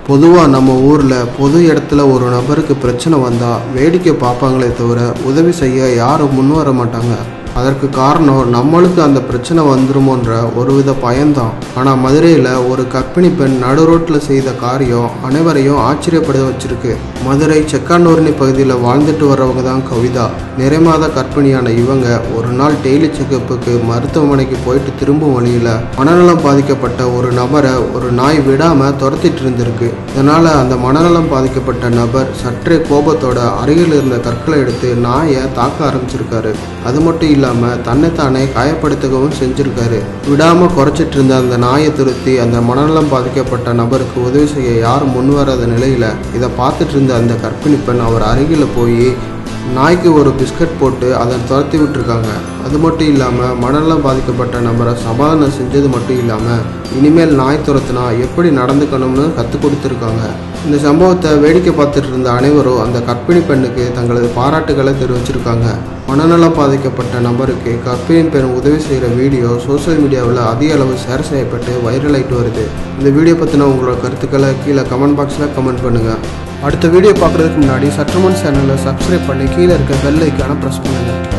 பொதுவாக நம்ம ஊரில் பொது இடத்துல ஒரு நபருக்கு பிரச்சனை வந்தால் வேடிக்கை பார்ப்பாங்களே தவிர உதவி செய்ய யாரும் முன் வர மாட்டாங்க அதற்கு காரணம் நம்மளுக்கு அந்த பிரச்சனை வந்துருமோன்ற ஒருவித பயம்தான் ஆனால் மதுரையில் ஒரு கர்ப்பிணி பெண் நடு ரோட்டில் செய்த காரியம் அனைவரையும் ஆச்சரியப்பட வச்சிருக்கு மதுரை செக்கானூர்னி பகுதியில் வாழ்ந்துட்டு வர்றவங்க தான் கவிதா நிறைமாத கர்ப்பிணியான இவங்க ஒரு நாள் டெய்லி செக்கப்புக்கு மருத்துவமனைக்கு போயிட்டு திரும்பும் வழியில் மனநலம் பாதிக்கப்பட்ட ஒரு நபரை ஒரு நாய் விடாமல் துரத்திட்டு இருந்திருக்கு இதனால் அந்த மனநலம் பாதிக்கப்பட்ட நபர் சற்றே கோபத்தோட அருகில் இருந்த கற்களை எடுத்து நாயை தாக்க ஆரம்பிச்சிருக்காரு அது மட்டும் இல்லாமல் தன்னைத்தானே காயப்படுத்தவும் செஞ்சிருக்காரு விடாமல் குறைச்சிட்டு இருந்த அந்த நாயை துரத்தி அந்த மனநலம் பாதிக்கப்பட்ட நபருக்கு உதவி செய்ய யாரும் முன் வராத நிலையில் இதை பார்த்துட்டு இருந்த அந்த கர்ப்பிணி பெண் அவர் அருகில் போய் நாய்க்கு ஒரு பிஸ்கட் போட்டு அதை துரத்தி விட்டுருக்காங்க அது மட்டும் இல்லாமல் மனநலம் பாதிக்கப்பட்ட நபரை சமாதானம் செஞ்சது மட்டும் இல்லாமல் இனிமேல் நாய் துரத்துனா எப்படி நடந்துக்கணும்னு கற்றுக் கொடுத்துருக்காங்க இந்த சம்பவத்தை வேடிக்கை பார்த்துட்டு இருந்த அனைவரும் அந்த கர்ப்பிணி பெண்ணுக்கு தங்களது பாராட்டுகளை தெரிவிச்சிருக்காங்க மனநலம் பாதிக்கப்பட்ட நபருக்கு கர்ப்பிணி பெண் உதவி செய்கிற வீடியோ சோஷியல் மீடியாவில் அதிக அளவு ஷேர் செய்யப்பட்டு வைரல் ஆகிட்டு வருது இந்த வீடியோ பற்றின உங்களோட கருத்துக்களை கீழே கமெண்ட் பாக்ஸில் கமெண்ட் பண்ணுங்கள் அடுத்த வீடியோ பார்க்குறதுக்கு முன்னாடி சற்றுமன் சேனலை சப்ஸ்கிரைப் பண்ணி கீழே இருக்க பெல் ஐக்கானை ப்ரெஸ் பண்ணுங்கள்